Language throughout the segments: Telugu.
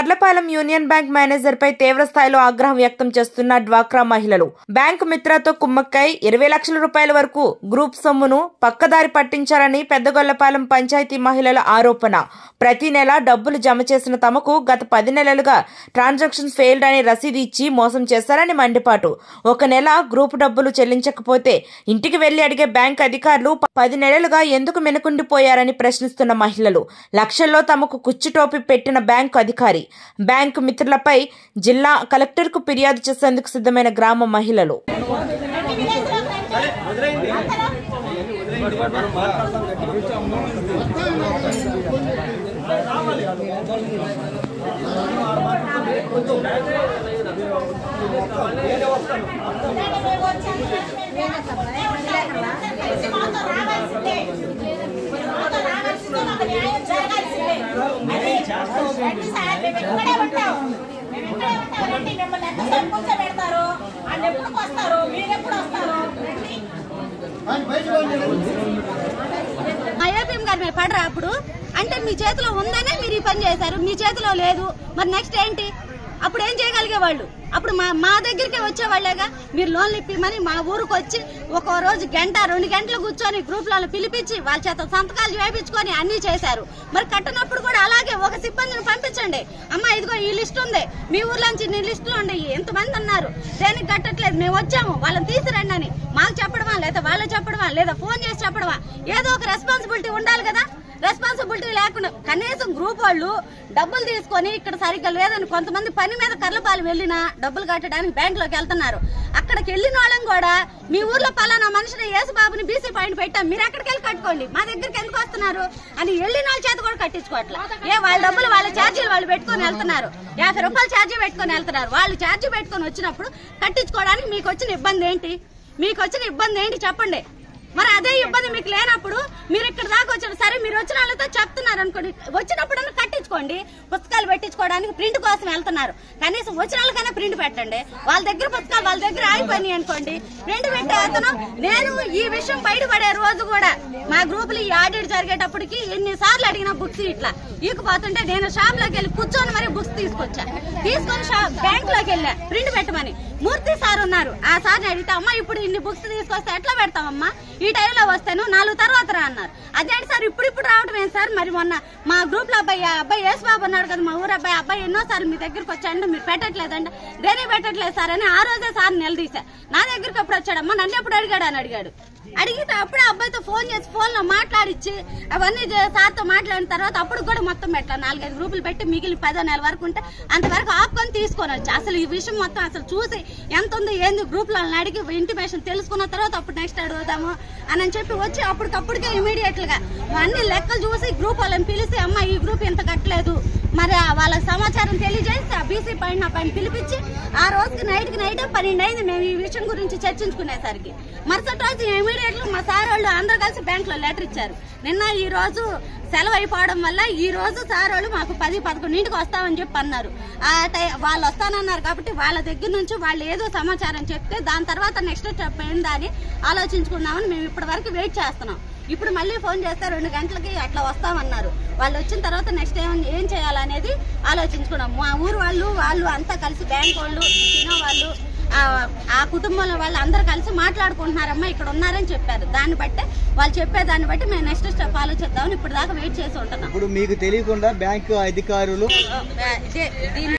మర్లపాలెం యూనియన్ బ్యాంక్ మేనేజర్ పై తీవ్ర స్థాయిలో ఆగ్రహం వ్యక్తం చేస్తున్న డ్వాక్రా మహిళలు బ్యాంకు మిత్రతో కుమ్మక్కై ఇరవై లక్షల రూపాయల వరకు గ్రూప్ సొమ్మును పక్కదారి పట్టించారని పెద్దగొల్లపాలెం పంచాయతీ మహిళల ఆరోపణ ప్రతి నెల డబ్బులు జమ చేసిన తమకు గత పది నెలలుగా ట్రాన్సాక్షన్ ఫెయిల్డ్ అని రసీదు ఇచ్చి మోసం చేశారని మండిపాటు ఒక నెల గ్రూప్ డబ్బులు చెల్లించకపోతే ఇంటికి వెళ్లి అడిగే బ్యాంక్ అధికారులు ప- పది నెలలుగా ఎందుకు మెనుకుండిపోయారని ప్రశ్నిస్తున్న మహిళలు లక్షల్లో తమకు కుచ్చుటోపి పెట్టిన బ్యాంకు అధికారి బ్యాంకు మిత్రులపై జిల్లా కలెక్టర్కు ఫిర్యాదు చేసేందుకు సిద్ధమైన గ్రామ మహిళలు పెడతారు వాళ్ళు ఎప్పుడు వస్తారు మీరు ఎప్పుడు వస్తారు రండి. ఐఐపిఎం గారి మీద పడరా అప్పుడు అంటే మీ చేతిలో ఉందనే మీరు ఈ పని చేశారు మీ చేతిలో లేదు మరి నెక్స్ట్ ఏంటి అప్పుడు ఏం చేయగలిగే వాళ్ళు అప్పుడు మా మా దగ్గరికి వచ్చేవాళ్ళేగా మీరు లోన్లు ఇప్పిమని మా ఊరికి వచ్చి ఒక రోజు గంట రెండు గంటలు కూర్చొని గ్రూప్లలో పిలిపించి వాళ్ళ చేత సంతకాలు వేయించుకొని అన్ని చేశారు మరి కట్టనప్పుడు కూడా అలాగే ఒక సిబ్బందిని పంపించండి అమ్మ ఇదిగో ఈ లిస్ట్ ఉంది మీ ఊర్లోంచి ఇన్ని లిస్టులు ఉన్నాయి ఎంతమంది ఉన్నారు దేనికి కట్టట్లేదు మేము వచ్చాము వాళ్ళని తీసిరండి అని మాకు చెప్పడమా లేదా వాళ్ళు చెప్పడమా లేదా ఫోన్ చేసి చెప్పడమా ఏదో ఒక రెస్పాన్సిబిలిటీ ఉండాలి కదా రెస్పాన్సిబిలిటీ లేకుండా కనీసం గ్రూప్ వాళ్ళు డబ్బులు తీసుకొని ఇక్కడ సరిగ్గా లేదని కొంతమంది పని మీద కర్లపాలు వెళ్ళినా డబ్బులు కట్టడానికి బ్యాంక్ లోకి వెళ్తున్నారు అక్కడికి వెళ్ళిన వాళ్ళని కూడా మీ ఊర్లో పలానా మనిషిని యేసుబాబుని బీసీ పాయింట్ పెట్టాం మీరు ఎక్కడికి వెళ్ళి కట్టుకోండి మా దగ్గరికి ఎందుకు వస్తున్నారు అని వెళ్ళిన వాళ్ళ చేత కూడా కట్టించుకోవట్లే ఏ వాళ్ళ డబ్బులు వాళ్ళ ఛార్జీలు వాళ్ళు పెట్టుకొని వెళ్తున్నారు యాభై రూపాయలు ఛార్జీ పెట్టుకొని వెళ్తున్నారు వాళ్ళు ఛార్జీ పెట్టుకొని వచ్చినప్పుడు కట్టించుకోవడానికి మీకు వచ్చిన ఇబ్బంది ఏంటి మీకు వచ్చిన ఇబ్బంది ఏంటి చెప్పండి మరి అదే ఇబ్బంది మీకు లేనప్పుడు మీరు ఇక్కడ దాకా వచ్చారు సరే మీరు వచ్చిన వాళ్ళతో చెప్తున్నారు అనుకోండి వచ్చినప్పుడు కట్టించుకోండి పుస్తకాలు పెట్టించుకోవడానికి ప్రింట్ కోసం వెళ్తున్నారు కనీసం వచ్చిన వాళ్ళకైనా ప్రింట్ పెట్టండి వాళ్ళ దగ్గర పుస్తకాలు వాళ్ళ దగ్గర ఆగిపోయినాయి అనుకోండి ప్రింట్ పెట్టే అతను నేను ఈ విషయం బయటపడే రోజు కూడా మా గ్రూప్ లో ఈ ఆడిట్ జరిగేటప్పటికి ఎన్ని సార్లు అడిగిన బుక్స్ ఇట్లా ఈకపోతుంటే నేను షాప్ లోకి వెళ్ళి కూర్చొని మరి బుక్స్ తీసుకొచ్చా తీసుకొని షాప్ బ్యాంక్ లోకి వెళ్ళా ప్రింట్ పెట్టమని మూర్తి సార్ ఉన్నారు ఆ సార్ని అడిగితే అమ్మా ఇప్పుడు ఇన్ని బుక్స్ తీసుకొస్తే ఎట్లా పెడతామమ్మా ఈ టైంలో వస్తాను నాలుగు తర్వాత రా అన్నారు అదేంటి సార్ ఇప్పుడు ఇప్పుడు రావడం ఏంటి సార్ మరి మొన్న మా గ్రూప్ లో అబ్బాయి ఆ అబ్బాయి యేసు బాబు ఉన్నాడు కదా మా ఊరు అబ్బాయి అబ్బాయి ఎన్నో సార్లు మీ దగ్గరికి వచ్చాడు మీరు పెట్టట్లేదంటే దేని పెట్టట్లేదు సార్ అని ఆ రోజే సార్ నిలదీశా నా దగ్గరికి ఎప్పుడు వచ్చాడమ్మా నన్ను ఎప్పుడు అడిగాడు అని అడిగాడు అడిగితే అప్పుడే అబ్బాయితో ఫోన్ చేసి ఫోన్ లో మాట్లాడిచ్చి అవన్నీ చే- సార్తో మాట్లాడిన తర్వాత అప్పుడు కూడా మొత్తం పెట్టా నాలుగైదు గ్రూపులు పెట్టి మిగిలి పదో నెల వరకు ఉంటే అంతవరకు ఆపుకొని తీసుకొని వచ్చి అసలు ఈ విషయం మొత్తం అసలు చూసి ఎంత ఉందో ఏంది గ్రూప్ లో అడిగి ఇంటిమేషన్ తెలుసుకున్న తర్వాత అప్పుడు నెక్స్ట్ అడుగుదాము అని అని చెప్పి వచ్చి అప్పటికప్పటికే ఇమీడియట్ గా అన్ని లెక్కలు చూసి గ్రూప్ వాళ్ళని పిలిచి అమ్మ ఈ గ్రూప్ ఇంత కట్టలేదు మరి ఆ వాళ్ళ సమాచారం తెలియజేసి ఆ బీసీ పైన పైన పిలిపించి ఆ రోజుకి నైట్ కి నైట్ పన్నెండు అయింది మేము ఈ విషయం గురించి చర్చించుకునేసరికి మరుసటి రోజు ఇమీడియట్ గా మా సార్ వాళ్ళు అందరూ కలిసి బ్యాంక్ లో లెటర్ ఇచ్చారు నిన్న ఈ రోజు సెలవు అయిపోవడం వల్ల ఈ రోజు సార్ వాళ్ళు మాకు పది పదకొండింటికి వస్తామని చెప్పి అన్నారు ఆ టై వాళ్ళు వస్తానన్నారు కాబట్టి వాళ్ళ దగ్గర నుంచి వాళ్ళు ఏదో సమాచారం చెప్తే దాని తర్వాత నెక్స్ట్ స్టెప్ ఏందా అని ఆలోచించుకుందామని మేము ఇప్పటి వరకు వెయిట్ చేస్తున్నాం ఇప్పుడు మళ్ళీ ఫోన్ చేస్తే రెండు గంటలకి అట్లా వస్తామన్నారు వాళ్ళు వచ్చిన తర్వాత నెక్స్ట్ ఏం ఏం చేయాలనేది ఆలోచించుకున్నాం మా ఊరు వాళ్ళు వాళ్ళు అంతా కలిసి బ్యాంక్ వాళ్ళు తినో వాళ్ళు ఆ- ఆ కుటుంబంలో వాళ్ళు అందరు కలిసి మాట్లాడుకుంటున్నారమ్మా ఇక్కడ ఉన్నారని చెప్పారు దాన్ని బట్టే వాళ్ళు చెప్పేదాన్ని బట్టి మేము నెక్స్ట్ స్టెప్ ఆలోచిద్దామని ఇప్పుడు దాకా వెయిట్ చేసి ఉంటున్నాం ఇప్పుడు మీకు తెలియకుండా బ్యాంకు అధికారులు ఇదే దీన్ని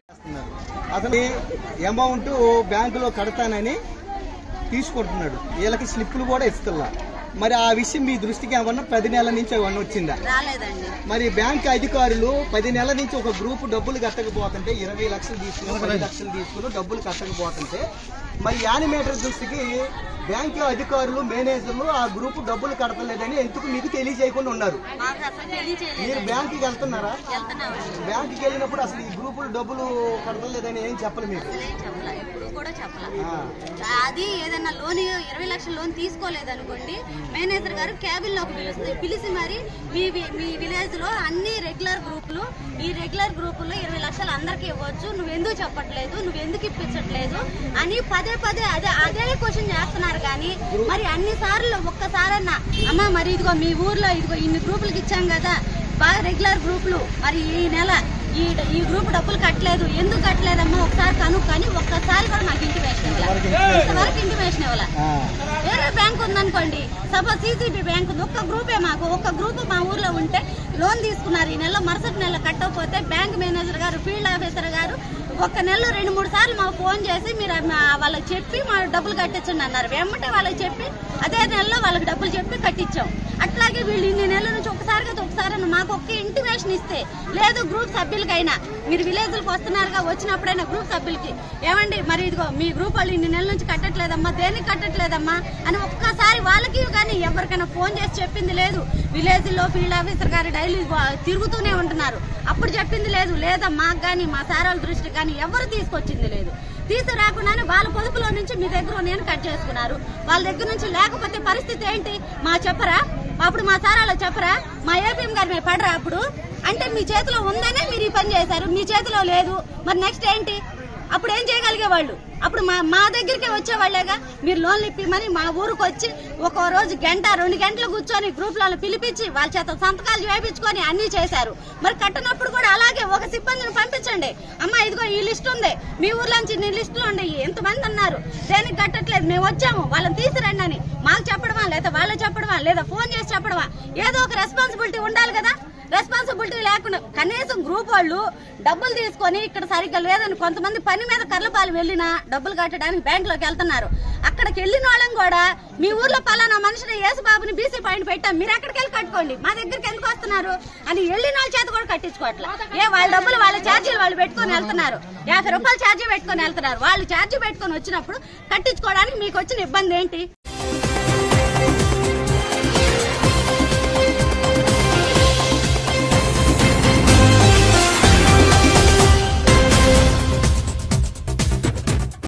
అతని అమౌంట్ బ్యాంకులో కడతానని తీసుకుంటున్నాడు వీళ్ళకి స్లిప్పులు కూడా ఇస్తున్నా మరి ఆ విషయం మీ దృష్టికి ఏమన్నా పది నెలల నుంచి ఏమన్నా వచ్చిందా రాలేదండి మరి బ్యాంక్ అధికారులు పది నెలల నుంచి ఒక గ్రూప్ డబ్బులు కట్టకపోతుంటే ఇరవై లక్షలు తీసుకుని పది లక్షలు తీసుకుని డబ్బులు కట్టకపోతుంటే మరి యానిమేటర్ దృష్టికి బ్యాంక్ అధికారులు మేనేజర్లు ఆ గ్రూప్ డబ్బులు కడతలేదని ఎందుకు మీకు తెలియజేయకుండా ఉన్నారు మాకు అసలు తెలియచేయలేదు మీరు బ్యాంకుకి వెళ్తున్నారా వెళ్తున్నామండి బ్యాంకుకి వెళ్ళినప్పుడు అసలు ఈ గ్రూపులు డబ్బులు కడతలేదని ఏం చెప్పరు మీకు ఏం చెప్పలే ఎప్పుడు కూడా చెప్పలే ఆ. అది ఏదైనా లోన్ ఇరవై లక్షల లోన్ తీసుకోలేదనుకోండి మేనేజర్ గారు క్యాబిన్ లోకి పిలుస్తుంది పిలిచి మరి మీ వి- మీ విలేజ్ లో అన్ని రెగ్యులర్ గ్రూపులు ఈ రెగ్యులర్ గ్రూపుల్లో ఇరవై లక్షలు అందరికి ఇవ్వచ్చు నువ్వు ఎందుకు చెప్పట్లేదు నువ్వు ఎందుకు ఇప్పించట్లేదు అని పదే పదే అదే అదే క్వశ్చన్ చేస్తున్నారు కానీ మరి అన్ని సార్లు ఒక్కసారన్నా అమ్మ మరి ఇదిగో మీ ఊర్లో ఇదిగో ఇన్ని గ్రూపులకి ఇచ్చాం కదా బాగా రెగ్యులర్ గ్రూపులు మరి ఈ నెల ఈ ఈ గ్రూప్ డబ్బులు కట్టలేదు ఎందుకు కట్టలేదమ్మా ఒకసారి కనుక్కొని ఒక్కసారి కూడా మాకు ఇంటిమేషన్ ఇవ్వాలి ఇంతవరకు ఇంటిమేషన్ ఇవ్వాలి వేరే బ్యాంక్ ఉందనుకోండి సపోజ్ సిసిబి బ్యాంక్ ఉంది ఒక్క గ్రూపే మాకు ఒక్క గ్రూప్ మా ఊర్లో ఉంటే లోన్ తీసుకున్నారు ఈ నెల మరుసటి నెల కట్టకపోతే బ్యాంక్ మేనేజర్ గారు ఫీల్డ్ ఆఫీసర్ గారు ఒక్క నెలలో రెండు మూడు సార్లు మాకు ఫోన్ చేసి మీరు మా- వాళ్ళకి చెప్పి మా డబ్బులు కట్టించండి అన్నారు వెంబటే వాళ్ళకి చెప్పి అదే నెలలో వాళ్ళకి డబ్బులు చెప్పి కట్టించాం అట్లాగే వీళ్ళు ఇన్ని నెలల నుంచి ఒకసారి కదా ఒకసారి అన్న మాకు ఒక్క ఇంటిమేషన్ ఇస్తే లేదు గ్రూప్ సభ్యులకైనా మీరు విలేజ్లకు వస్తున్నారుగా వచ్చినప్పుడైనా గ్రూప్ సభ్యులకి ఏమండి మరి ఇదిగో మీ గ్రూప్ వాళ్ళు ఇన్ని నెలల నుంచి కట్టట్లేదమ్మా దేనికి కట్టట్లేదమ్మా అని ఒక్కసారి వాళ్ళకి కానీ ఎవరికైనా ఫోన్ చేసి చెప్పింది లేదు విలేజ్ లో ఫీల్డ్ ఆఫీసర్ గారు డైలీ తిరుగుతూనే ఉంటున్నారు అప్పుడు చెప్పింది లేదు లేదా మాకు కానీ మా సారాల దృష్టికి కానీ ఎవరు తీసుకొచ్చింది లేదు తీసుకురాకుండానే వాళ్ళ పొదుపులో నుంచి మీ దగ్గర నేను కట్ చేసుకున్నారు వాళ్ళ దగ్గర నుంచి లేకపోతే పరిస్థితి ఏంటి మా చెప్పరా అప్పుడు మా సారాలో చెప్పరా మా ఏపీఎం గారి మీద పడరా అప్పుడు అంటే మీ చేతిలో ఉందనే మీరు ఈ పని చేశారు మీ చేతిలో లేదు మరి నెక్స్ట్ ఏంటి అప్పుడు ఏం చేయగలిగే వాళ్ళు అప్పుడు మా మా దగ్గరికే వచ్చేవాళ్ళేగా మీరు లోన్లు ఇప్పిమని మా ఊరికి వచ్చి ఒక రోజు గంట రెండు గంటలు కూర్చొని గ్రూప్లలో పిలిపించి వాళ్ళ చేత సంతకాలు చేయించుకొని అన్ని చేశారు మరి కట్టనప్పుడు కూడా అలాగే ఒక సిబ్బందిని పంపించండి అమ్మ ఇదిగో ఈ లిస్ట్ ఉంది మీ ఊర్లోంచి ఇన్ని లిస్టులు ఉన్నాయి ఎంతమంది అన్నారు దేనికి కట్టట్లేదు మేము వచ్చాము వాళ్ళని తీసిరండి అని మాకు చెప్పడమా లేదా వాళ్ళు చెప్పడమా లేదా ఫోన్ చేసి చెప్పడమా ఏదో ఒక రెస్పాన్సిబిలిటీ ఉండాలి కదా రెస్పాన్సిబిలిటీ లేకుండా కనీసం గ్రూప్ వాళ్ళు డబ్బులు తీసుకొని ఇక్కడ సరిగ్గా లేదని కొంతమంది పని మీద కర్లపాలు వెళ్ళినా డబ్బులు కట్టడానికి బ్యాంక్ లోకి వెళ్తున్నారు అక్కడికి వెళ్ళిన వాళ్ళని కూడా మీ ఊర్లో పలానా మనిషిని యేసుబాబుని బీసీ పాయింట్ పెట్టాం మీరు ఎక్కడికి వెళ్ళి కట్టుకోండి మా దగ్గరికి ఎందుకు వస్తున్నారు అని వెళ్ళిన వాళ్ళ చేత కూడా కట్టించుకోవట్లే ఏ వాళ్ళ డబ్బులు వాళ్ళ ఛార్జీలు వాళ్ళు పెట్టుకొని వెళ్తున్నారు యాభై రూపాయలు ఛార్జీ పెట్టుకొని వెళ్తున్నారు వాళ్ళు ఛార్జీ పెట్టుకొని వచ్చినప్పుడు కట్టించుకోవడానికి మీకు వచ్చిన ఇబ్బంది ఏంటి